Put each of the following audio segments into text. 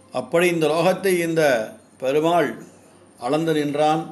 அப்படி இந்த லோகத்தை இந்த பெருமாள் அளந்து நின்றான்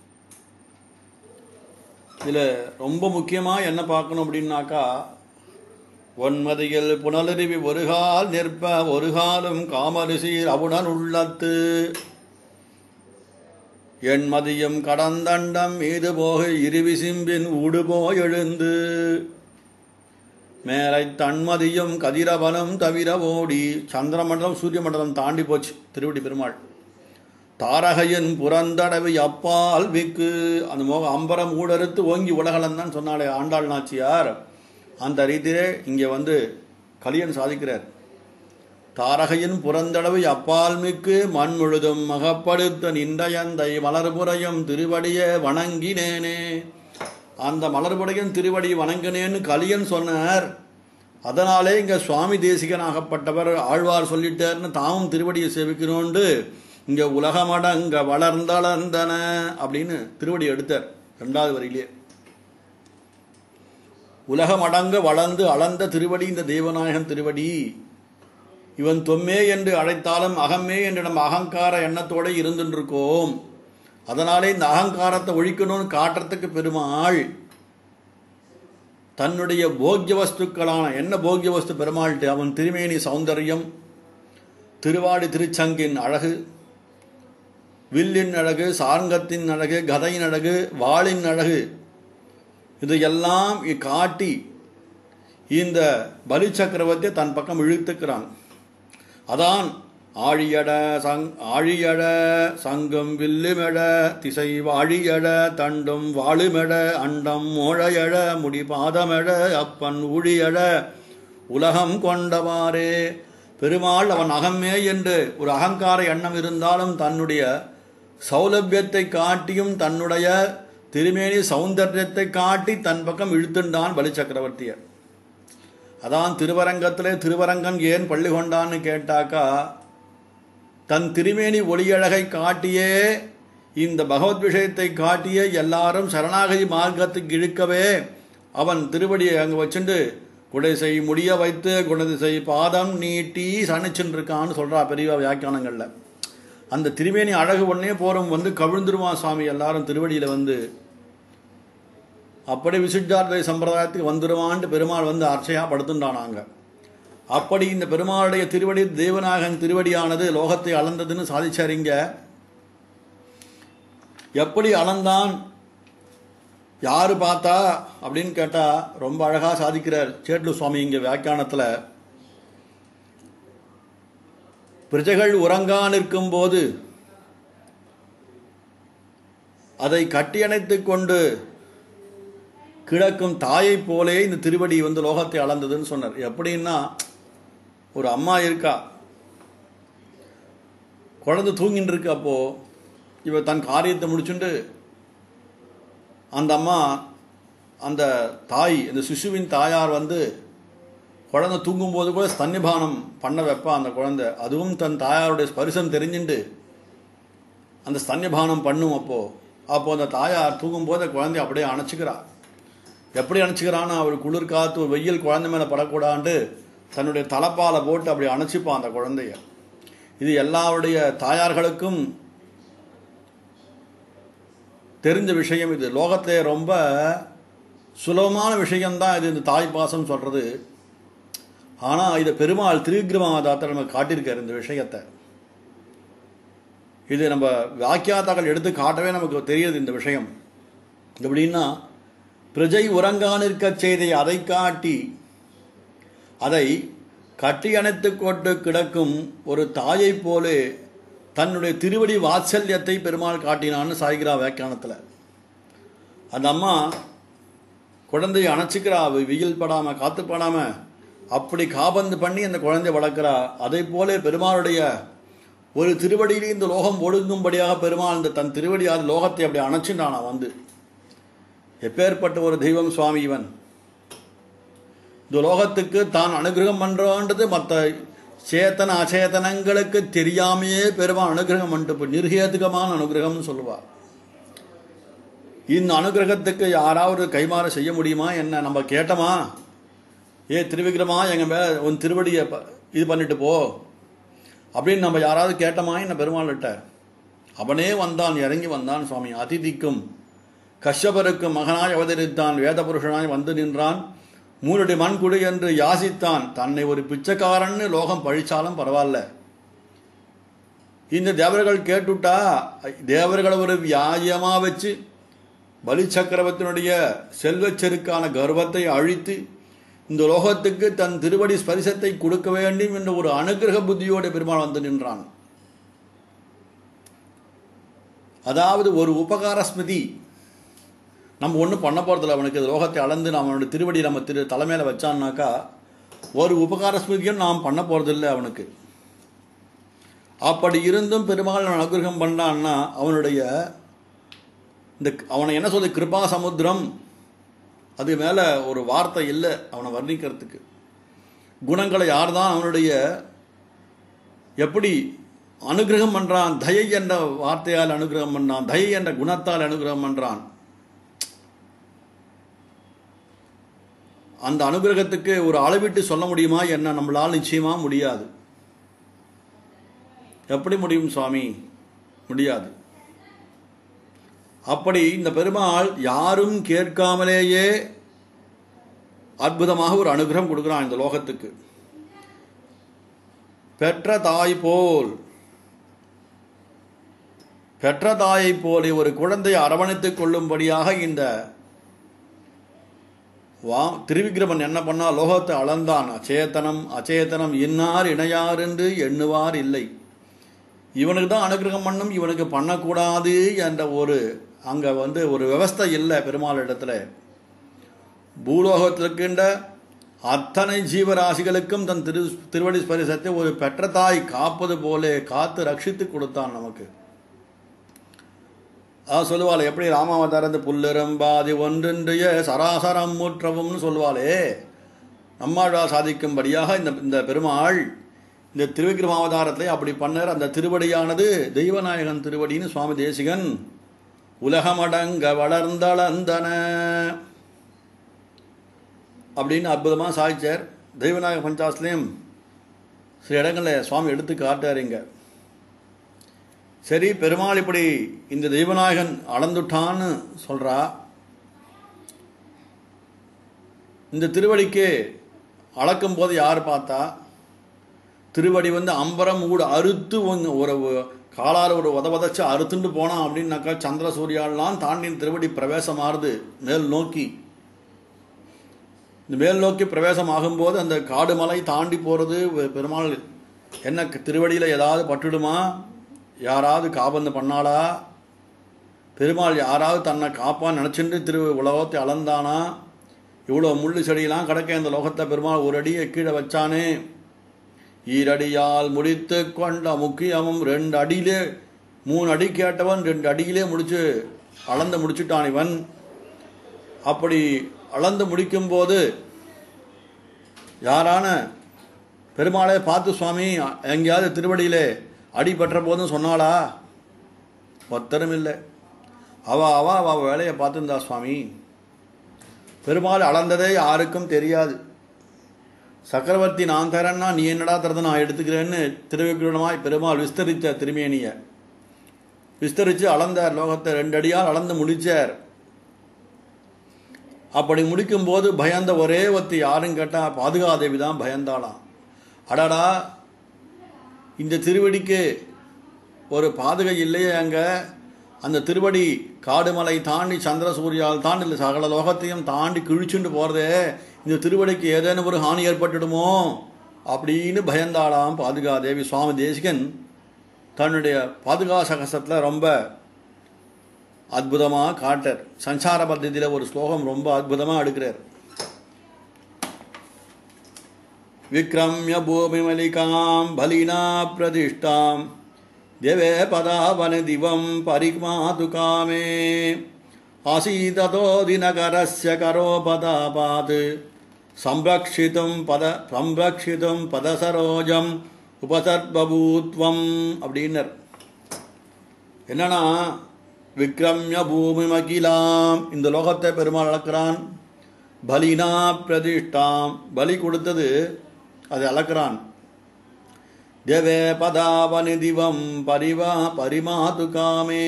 இதில் ரொம்ப முக்கியமாக என்ன பார்க்கணும் அப்படின்னாக்கா ஒன்மதியில் புனலருவி ஒருகால் நிற்ப ஒருகாலும் காமரிசீர் அவுடன் உள்ளத்து என் மதியம் கடந்தண்டம் மீது போக இருவிசிம்பின் ஊடுபோ எழுந்து மேலை தன்மதியும் கதிரவனம் தவிர ஓடி சந்திரமண்டலம் சூரிய மண்டலம் தாண்டி போச்சு திருவடி பெருமாள் தாரகையின் புறந்தடவை அப்பால் விக்கு அந்த மோக அம்பரம் ஊடறுத்து ஓங்கி உலகளந்தான் சொன்னாலே ஆண்டாள் நாச்சியார் அந்த ரீதியிலே இங்கே வந்து கலியன் சாதிக்கிறார் தாரகையின் புறந்தடவை அப்பால் மிக்கு மண் முழுதும் மகப்படுத்த நின்றயந்தை மலர்புறையும் திருவடியே வணங்கினேனே அந்த மலர்புடையின் திருவடி வணங்கினேன்னு கலியன் சொன்னார் அதனாலே இங்கே சுவாமி தேசிகனாகப்பட்டவர் ஆழ்வார் சொல்லிட்டார்னு தாமும் திருவடியை சேவிக்கணும்னு இங்கே உலகமடங்க வளர்ந்தளர்ந்தன அப்படின்னு திருவடி எடுத்தார் ரெண்டாவது வரியிலே உலகமடங்க வளர்ந்து அளந்த திருவடி இந்த தேவநாயகன் திருவடி இவன் தொம்மே என்று அழைத்தாலும் அகமே என்று நம்ம அகங்கார எண்ணத்தோடு இருந்துருக்கோம் அதனாலே இந்த அகங்காரத்தை ஒழிக்கணும்னு காட்டுறதுக்கு பெருமாள் தன்னுடைய போக்கிய வஸ்துக்களான என்ன போக்கிய வஸ்து பெருமாள்ட்டு அவன் திருமேனி சௌந்தரியம் திருவாடி திருச்சங்கின் அழகு வில்லின் அழகு சார்ங்கத்தின் அழகு கதையின் அழகு வாளின் அழகு இதையெல்லாம் காட்டி இந்த பலி சக்கரவர்த்தியை தன் பக்கம் இழுத்துக்கிறான் அதான் ஆழியட சங் ஆழியட சங்கம் வில்லுமெட திசை வாழியட தண்டும் வாழுமெட அண்டம் மோழையட முடி பாதமெட அப்பன் ஊழியட உலகம் கொண்டவாறே பெருமாள் அவன் அகமே என்று ஒரு அகங்கார எண்ணம் இருந்தாலும் தன்னுடைய சௌலபியத்தை காட்டியும் தன்னுடைய திருமேனி சௌந்தர்யத்தை காட்டி தன் பக்கம் இழுத்துண்டான் பலி சக்கரவர்த்தியை அதான் திருவரங்கத்திலே திருவரங்கன் ஏன் பள்ளி கொண்டான்னு கேட்டாக்கா தன் திருமேனி ஒளியழகை காட்டியே இந்த பகவத் விஷயத்தை காட்டியே எல்லாரும் சரணாகதி மார்க்கத்துக்கு இழுக்கவே அவன் திருவடியை அங்கே வச்சுண்டு குடைசை முடிய வைத்து குணதிசை பாதம் நீட்டி சனிச்சுன்னு இருக்கான்னு சொல்கிறா பெரியவா வியாக்கியானங்களில் அந்த திருமேனி அழகு ஒன்னே போகிறோம் வந்து கவிழ்ந்துருவான் சுவாமி எல்லாரும் திருவடியில் வந்து அப்படி விசுத்தார்த்தை சம்பிரதாயத்துக்கு வந்துடுவான்ட்டு பெருமாள் வந்து அர்ச்சையாக படுத்துட்டானாங்க அப்படி இந்த பெருமாளுடைய திருவடி தேவநாயகன் திருவடியானது லோகத்தை அளந்ததுன்னு சாதிச்சாரிங்க எப்படி அளந்தான் யாரு பார்த்தா அப்படின்னு கேட்டா ரொம்ப அழகா சாதிக்கிறார் சேட்லு சுவாமி இங்க வியாக்கியானத்துல பிரஜைகள் உறங்கா நிற்கும் போது அதை கட்டியணைத்துக் கொண்டு கிடக்கும் தாயை போலே இந்த திருவடி வந்து லோகத்தை அளந்ததுன்னு சொன்னார் எப்படின்னா ஒரு அம்மா இருக்கா குழந்தை தூங்கின்னு இருக்கு அப்போ இவ தன் காரியத்தை முடிச்சுட்டு அந்த அம்மா அந்த தாய் இந்த சிசுவின் தாயார் வந்து குழந்தை தூங்கும்போது கூட ஸ்தன்யபானம் பண்ண வைப்பா அந்த குழந்தை அதுவும் தன் தாயாருடைய ஸ்பரிசம் தெரிஞ்சுண்டு அந்த ஸ்தன்யபானம் பண்ணும் அப்போ அப்போ அந்த தாயார் தூங்கும்போது அந்த குழந்தைய அப்படியே அணைச்சிக்கிறா எப்படி அணைச்சிக்கிறான்னு அவள் குளிர் காத்து ஒரு வெயில் குழந்தை மேலே படக்கூடாண்டு தன்னுடைய தலைப்பாலை போட்டு அப்படி அணைச்சிப்பான் அந்த குழந்தைய இது எல்லாருடைய தாயார்களுக்கும் தெரிஞ்ச விஷயம் இது லோகத்திலே ரொம்ப சுலபமான விஷயம்தான் இது இந்த தாய் பாசம் சொல்கிறது ஆனால் இதை பெருமாள் திருவிக்ரமாதாத்தை நம்ம காட்டியிருக்கார் இந்த விஷயத்தை இது நம்ம வாக்கியாத்தாக்கள் எடுத்து காட்டவே நமக்கு தெரியுது இந்த விஷயம் எப்படின்னா பிரஜை உறங்கானிருக்க செய்தை அதை காட்டி அதை கட்டி அணைத்து கொண்டு கிடக்கும் ஒரு தாயை போலே தன்னுடைய திருவடி வாத்சல்யத்தை பெருமாள் காட்டினான்னு சாய்கிறா வியாக்கியானத்தில் அந்த அம்மா குழந்தையை அணைச்சிக்கிறா வெயில் படாமல் காத்து படாமல் அப்படி காபந்து பண்ணி அந்த குழந்தைய வளர்க்குறா அதை போல பெருமாளுடைய ஒரு திருவடியிலே இந்த லோகம் ஒழுங்கும்படியாக பெருமாள் இந்த தன் திருவடியால் லோகத்தை அப்படி அணைச்சுட்டானா வந்து எப்பேற்பட்ட ஒரு தெய்வம் சுவாமி இவன் இந்த லோகத்துக்கு தான் அனுகிரகம் பண்றோன்றது மற்ற சேத்தன அச்சேதனங்களுக்கு தெரியாமையே பெருமாள் அனுகிரகம் பண்ணிட்டு நிர்ஹேதுகமான அனுகிரகம்னு சொல்லுவார் இந்த அனுகிரகத்துக்கு யாராவது கைமாறு செய்ய முடியுமா என்ன நம்ம கேட்டோமா ஏ திருவிக்கிரமா எங்கள் மேலே உன் திருவடியை ப- இது பண்ணிட்டு போ அப்படின்னு நம்ம யாராவது கேட்டோமா என்ன பெருமாள்கிட்ட அவனே வந்தான் இறங்கி வந்தான் சுவாமி அதிதிக்கும் கஷ்யபருக்கு மகனாய் அவதரித்தான் வேத புருஷனாய் வந்து நின்றான் மூரடி மண் குடி என்று யாசித்தான் தன்னை ஒரு பிச்சைக்காரன்னு லோகம் பழிச்சாலும் பரவாயில்ல இந்த தேவர்கள் கேட்டுட்டா தேவர்களை ஒரு வியாஜமா வச்சு பலி சக்கரவர்த்தினுடைய செல்வச்செருக்கான கர்வத்தை அழித்து இந்த லோகத்துக்கு தன் திருவடி ஸ்பரிசத்தை கொடுக்க வேண்டும் என்ற ஒரு அனுகிரக புத்தியோடு பெருமாள் வந்து நின்றான் அதாவது ஒரு உபகார ஸ்மிருதி நம்ம ஒன்றும் பண்ண போகிறதில்ல அவனுக்கு இந்த லோகத்தை அளந்து நம்ம அவனுடைய திருவடி நம்ம திரு தலைமையில் வச்சான்னாக்கா ஒரு உபகார ஸ்மிருதியும் நாம் பண்ண போகிறதில்ல அவனுக்கு அப்படி இருந்தும் பெருமாள் அவன் அனுகிரகம் பண்ணான்னா அவனுடைய இந்த அவனை என்ன சொல்றது கிருபா சமுத்திரம் அது மேலே ஒரு வார்த்தை இல்லை அவனை வர்ணிக்கிறதுக்கு குணங்களை யார் தான் அவனுடைய எப்படி அனுகிரகம் பண்ணுறான் தயை என்ற வார்த்தையால் அனுகிரகம் பண்ணான் தயை என்ற குணத்தால் அனுகிரகம் பண்ணுறான் அந்த அனுகிரகத்துக்கு ஒரு அளவிட்டு சொல்ல முடியுமா என்ன நம்மளால் நிச்சயமா முடியாது எப்படி முடியும் சுவாமி முடியாது அப்படி இந்த பெருமாள் யாரும் கேட்காமலேயே அற்புதமாக ஒரு அனுகிரகம் கொடுக்கிறான் இந்த லோகத்துக்கு பெற்ற தாய் போல் பெற்ற தாயை போல ஒரு குழந்தையை அரவணைத்துக் கொள்ளும்படியாக இந்த வா திருவிக்கிரமன் என்ன பண்ணா லோகத்தை அளந்தான் அச்சேதனம் அச்சேதனம் இன்னார் இணையார் என்று எண்ணுவார் இல்லை இவனுக்கு தான் அனுகிரகம் பண்ணும் இவனுக்கு பண்ணக்கூடாது என்ற ஒரு அங்கே வந்து ஒரு விவஸ்தை இல்லை பெருமாள் இடத்துல பூலோகத்தில் இருக்கின்ற அத்தனை ஜீவராசிகளுக்கும் தன் திரு திருவடி ஸ்பரிசத்தை ஒரு பெற்ற தாய் காப்பது போலே காத்து ரட்சித்து கொடுத்தான் நமக்கு அதான் சொல்லுவாள் எப்படி ராமாவதாரத்து புல்லிரம்பாதி ஒன்றின்றைய சராசரம் முற்றவும்னு சொல்லுவாளே நம்மாழ்வா சாதிக்கும்படியாக இந்த இந்த பெருமாள் இந்த திருவிக்ரமாவதாரத்தில் அப்படி பண்ணார் அந்த திருவடியானது தெய்வநாயகன் திருவடின்னு சுவாமி தேசிகன் உலகமடங்க வளர்ந்தளந்தன அப்படின்னு அற்புதமாக சாதிச்சார் தெய்வநாயக பஞ்சாஸ்லேயும் சில இடங்களில் சுவாமி எடுத்து காட்டாருங்க சரி பெருமாள் இப்படி இந்த தெய்வநாயகன் அளந்துட்டான்னு சொல்கிறா இந்த திருவடிக்கு அளக்கும் போது யார் பார்த்தா திருவடி வந்து அம்பரம் ஊடு அறுத்து ஒன்னு ஒரு காலால் ஒரு உத உதச்சு அறுத்துண்டு போனான் அப்படின்னாக்கா சந்திர சூர்யாலாம் தாண்டி திருவடி பிரவேசம் ஆறுது மேல் நோக்கி இந்த மேல் நோக்கி பிரவேசம் ஆகும்போது அந்த காடு மலை தாண்டி போகிறது பெருமாள் என்ன திருவடியில் ஏதாவது பட்டுடுமா யாராவது காபந்து பண்ணாளா பெருமாள் யாராவது தன்னை காப்பான்னு நினச்சிட்டு திரு உலகத்தை அளந்தானா இவ்வளோ முள்ளு செடியெல்லாம் கிடக்க இந்த லோகத்தை பெருமாள் ஒரு அடியை கீழே வச்சானே ஈரடியால் முடித்து கொண்ட முக்கியமும் ரெண்டு அடியிலே மூணு அடி கேட்டவன் ரெண்டு அடியிலே முடிச்சு அளந்து முடிச்சுட்டான் இவன் அப்படி அளந்து முடிக்கும்போது யாரான பெருமாளை பார்த்து சுவாமி எங்கேயாவது திருவடியிலே அடிபற்ற போதும் சொன்னாளா ஒத்தரும் இல்லை அவ அவ அவ வேலையை பார்த்துருந்தா சுவாமி பெருமாள் அளந்ததே யாருக்கும் தெரியாது சக்கரவர்த்தி நான் தரேன்னா நீ என்னடா தரத நான் எடுத்துக்கிறேன்னு திருவிக்கிரமாய் பெருமாள் விஸ்தரித்த திருமேனிய விஸ்தரித்து அளந்தார் லோகத்தை ரெண்டு அடியால் அளந்து முடிச்சார் அப்படி முடிக்கும்போது பயந்த ஒரே ஒத்தி யாரும் கேட்டால் பாதுகாதேவி தான் பயந்தாளாம் அடடா இந்த திருவடிக்கு ஒரு பாதுகை இல்லையே அங்கே அந்த திருவடி காடுமலை தாண்டி சந்திர சூரியால் தாண்டி சகல லோகத்தையும் தாண்டி கிழிச்சுண்டு போகிறதே இந்த திருவடிக்கு ஏதேனும் ஒரு ஹானி ஏற்பட்டுடுமோ அப்படின்னு பயந்தாளாம் பாதுகாதேவி சுவாமி தேசிகன் தன்னுடைய பாதுகா சகசத்தில் ரொம்ப அற்புதமாக காட்டார் சஞ்சார பத்ததியில் ஒரு ஸ்லோகம் ரொம்ப அற்புதமாக எடுக்கிறார் விக்ரமிய பூமிமலிகாம் பலினா பிரதிஷ்டாம் தேவே பதாவன திவம் பரிமாது காமே ஆசீததோ தினகரஸ்ய கரோபதாபாத் சம்ரக்ஷிதும் பத சம்ரக்ஷிதும் பதசரோஜம் உபசர்பூத்வம் அப்படின்னர் என்னன்னா விக்ரம்ய பூமி மகிலாம் இந்த லோகத்தை பெருமாள் அளக்கிறான் பலினா பிரதிஷ்டாம் பலி கொடுத்தது அதை அளக்கிறான் தேவே பதாவனி திவம் பரிவா பரிமாது காமே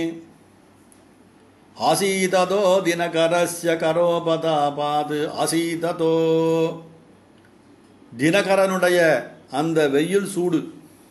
ஆசீததோ தினகரஸ்ய கரோபதாபாது ஆசீததோ தினகரனுடைய அந்த வெயில் சூடு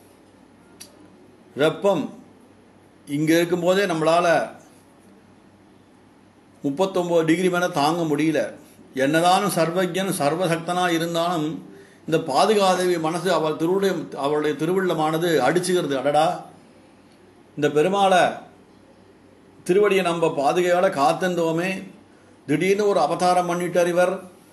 வெப்பம் இங்கே இருக்கும்போதே நம்மளால் முப்பத்தொம்போது டிகிரி மேலே தாங்க முடியல என்னதானும் சர்வஜன் சர்வசக்தனாக இருந்தாலும் இந்த பாதுகாதேவி மனசு அவள் திருவுடைய அவளுடைய திருவுள்ளமானது அடிச்சுக்கிறது அடடா இந்த பெருமாளை திருவடியை நம்ம பாதுகையோட காத்திருந்தோமே திடீர்னு ஒரு அவதாரம் பண்ணிட்டார் இவர்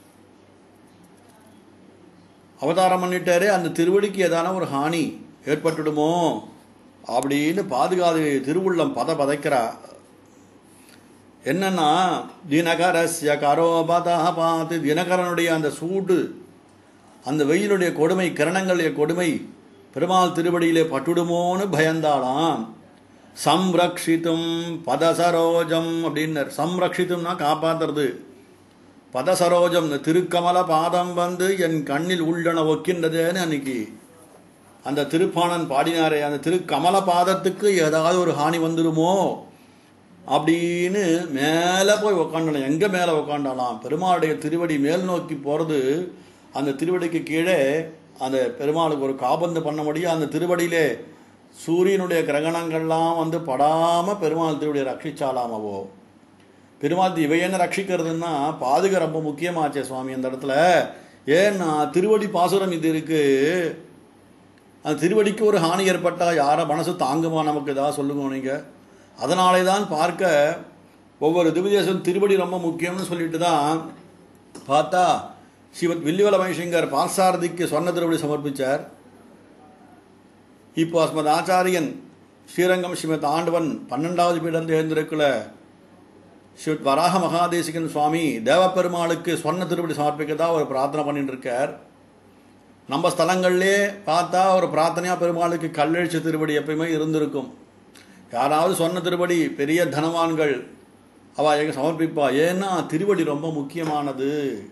அவதாரம் பண்ணிட்டாரே அந்த திருவடிக்கு ஏதான ஒரு ஹானி ஏற்பட்டுடுமோ அப்படின்னு பாதுகாது திருவுள்ளம் பத பதைக்கிறா என்னன்னா தினகரஸ்ய கரோபதா பார்த்து தினகரனுடைய அந்த சூடு அந்த வெயிலுடைய கொடுமை கிரணங்களுடைய கொடுமை பெருமாள் திருவடியிலே பட்டுடுமோன்னு பயந்தாளாம் சம்ரக்ஷித்தும் பதசரோஜம் அப்படின்னர் சம்ரக்ஷித்தும்னா காப்பாத்துறது பதசரோஜம் இந்த திருக்கமல பாதம் வந்து என் கண்ணில் உள்ளன ஒக்கின்றதேன்னு அன்னைக்கு அந்த திருப்பாணன் பாடினாரே அந்த திருக்கமல பாதத்துக்கு ஏதாவது ஒரு ஹானி வந்துடுமோ அப்படின்னு மேலே போய் உக்காண்டலாம் எங்கே மேலே உக்காண்டாலாம் பெருமாளுடைய திருவடி மேல் நோக்கி போகிறது அந்த திருவடிக்கு கீழே அந்த பெருமாளுக்கு ஒரு காபந்து பண்ண முடியும் அந்த திருவடியிலே சூரியனுடைய கிரகணங்கள்லாம் வந்து படாமல் பெருமாள் திருவடியை ரட்சிச்சாலாமவோ பெருமாள் இவை என்ன ரட்சிக்கிறதுன்னா பாதுகா ரொம்ப முக்கியமாச்சே சுவாமி அந்த இடத்துல ஏன்னா திருவடி பாசுரம் இது இருக்கு அந்த திருவடிக்கு ஒரு ஹானி ஏற்பட்டால் யாரை மனசு தாங்குமா நமக்கு ஏதாவது சொல்லுங்க நீங்கள் அதனாலே தான் பார்க்க ஒவ்வொரு திவ்யதேசம் திருவடி ரொம்ப முக்கியம்னு சொல்லிட்டு தான் பார்த்தா சிவத் வில்லிவல மகேஷங்கர் பார்சாரதிக்கு சொன்ன திருவடி சமர்ப்பிச்சார் இப்போ அஸ்மத் ஆச்சாரியன் ஸ்ரீரங்கம் ஸ்ரீமத் ஆண்டவன் பன்னெண்டாவது பீடத்தில் எழுந்திருக்கல ஸ்ரீமத் வராக மகாதேசிகன் சுவாமி தேவப்பெருமாளுக்கு சொன்ன திருப்படி சமர்ப்பிக்கதா ஒரு பிரார்த்தனை பண்ணிட்டு இருக்கார் நம்ம ஸ்தலங்கள்லே பார்த்தா ஒரு பிரார்த்தனையாக பெருமாளுக்கு கல்லெழுச்சி திருப்படி எப்பயுமே இருந்திருக்கும் யாராவது சொன்ன திருப்படி பெரிய தனவான்கள் அவள் எங்க சமர்ப்பிப்பா ஏன்னா திருவடி ரொம்ப முக்கியமானது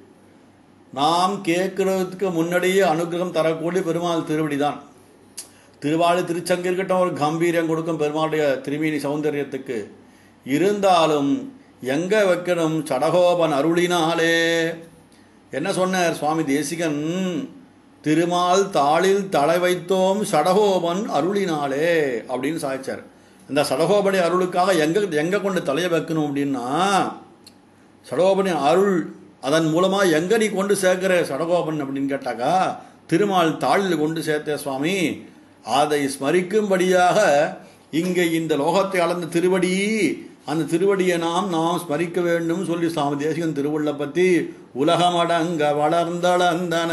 நாம் கேட்கறதுக்கு முன்னாடியே அனுகிரகம் தரக்கூடிய பெருமாள் திருவடி தான் திருவாளி திருச்சங்கிற்கிட்ட ஒரு கம்பீரியம் கொடுக்கும் பெருமாளுடைய திருமீனி சௌந்தரியத்துக்கு இருந்தாலும் எங்க வைக்கணும் சடகோபன் அருளினாலே என்ன சொன்னார் சுவாமி தேசிகன் திருமால் தாளில் தலை வைத்தோம் சடகோபன் அருளினாலே அப்படின்னு சாய்ச்சார் இந்த சடகோபனை அருளுக்காக எங்க எங்க கொண்டு தலையை வைக்கணும் அப்படின்னா சடகோபனி அருள் அதன் மூலமாக எங்கே நீ கொண்டு சேர்க்கிற சடகோபன் அப்படின்னு கேட்டாக்கா திருமால் தாளில் கொண்டு சேர்த்தே சுவாமி அதை ஸ்மரிக்கும்படியாக இங்கே இந்த லோகத்தை அளந்த திருவடி அந்த திருவடியை நாம் நாம் ஸ்மரிக்க வேண்டும் சொல்லி சுவாமி தேசிகன் திருவுள்ள பற்றி உலகமடங்க வளர்ந்தளந்தன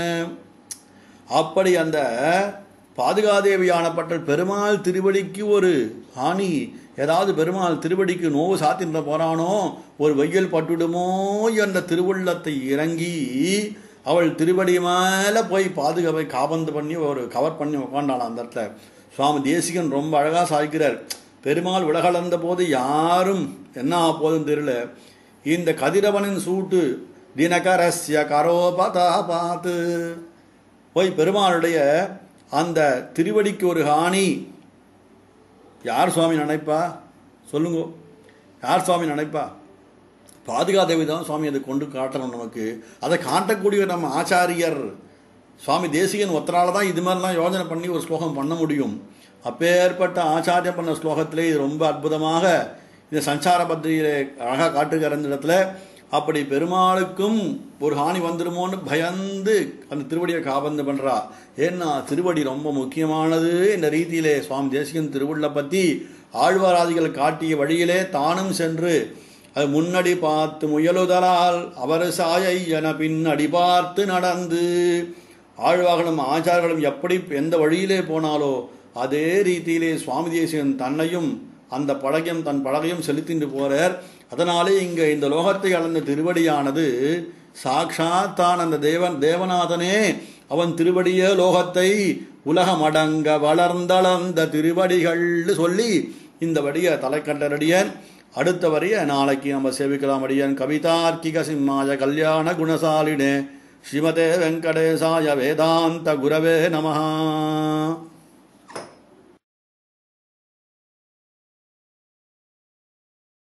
அப்படி அந்த பாதுகாதேவியானப்பட்ட பெருமாள் திருவடிக்கு ஒரு ஹானி ஏதாவது பெருமாள் திருவடிக்கு நோவு சாத்தின்ற போறானோ ஒரு வெயில் பட்டுடுமோ என்ற திருவுள்ளத்தை இறங்கி அவள் திருவடி மேலே போய் பாதுகாப்பை காபந்து பண்ணி ஒரு கவர் பண்ணி உட்காண்டாளாம் அந்த இடத்துல சுவாமி தேசிகன் ரொம்ப அழகாக சாய்க்கிறார் பெருமாள் உலகளந்த போது யாரும் என்ன ஆக போதுன்னு தெரியல இந்த கதிரவனின் சூட்டு தினகரஸ்ய கரோபதா பார்த்து போய் பெருமாளுடைய அந்த திருவடிக்கு ஒரு ஹானி யார் சுவாமி நினைப்பா சொல்லுங்க யார் சுவாமி நினைப்பா பாதுகாதேவி தான் சுவாமி அதை கொண்டு காட்டணும் நமக்கு அதை காட்டக்கூடிய நம்ம ஆச்சாரியர் சுவாமி தேசிகன் ஒத்தனால தான் இது மாதிரிலாம் யோஜனை பண்ணி ஒரு ஸ்லோகம் பண்ண முடியும் அப்பேற்பட்ட ஆச்சாரியம் பண்ண ஸ்லோகத்திலே இது ரொம்ப அற்புதமாக இந்த சஞ்சார பத்திரிகையிலே அழகாக காட்டுகிற இந்த இடத்துல அப்படி பெருமாளுக்கும் ஒரு ஹானி வந்துடுமோன்னு பயந்து அந்த திருவடியை காபந்து பண்ணுறா ஏன்னா திருவடி ரொம்ப முக்கியமானது என்ற ரீதியிலே சுவாமி தேசிகன் திருவுள்ள பற்றி ஆழ்வாராதிகள் காட்டிய வழியிலே தானும் சென்று அது முன்னடி பார்த்து முயலுதலால் அவர் சாயை என பின்னடி பார்த்து நடந்து ஆழ்வார்களும் ஆச்சார்களும் எப்படி எந்த வழியிலே போனாலோ அதே ரீதியிலே சுவாமி தேசிகன் தன்னையும் அந்த படகையும் தன் படகையும் செலுத்திட்டு போறார் அதனாலே இங்கே இந்த லோகத்தை அளந்த திருவடியானது சாக்ஷாத் தான் அந்த தேவன் தேவநாதனே அவன் திருவடிய லோகத்தை உலகமடங்க வளர்ந்தளந்த திருவடிகள்னு சொல்லி இந்த வடிய தலைக்கண்டரடியன் அடுத்த வரிய நாளைக்கு நம்ம சேவிக்கலாம் அடியன் கவிதார்க்கிக சிம்மாய கல்யாண குணசாலினே ஸ்ரீமதே வெங்கடேசாய வேதாந்த குரவே நமஹா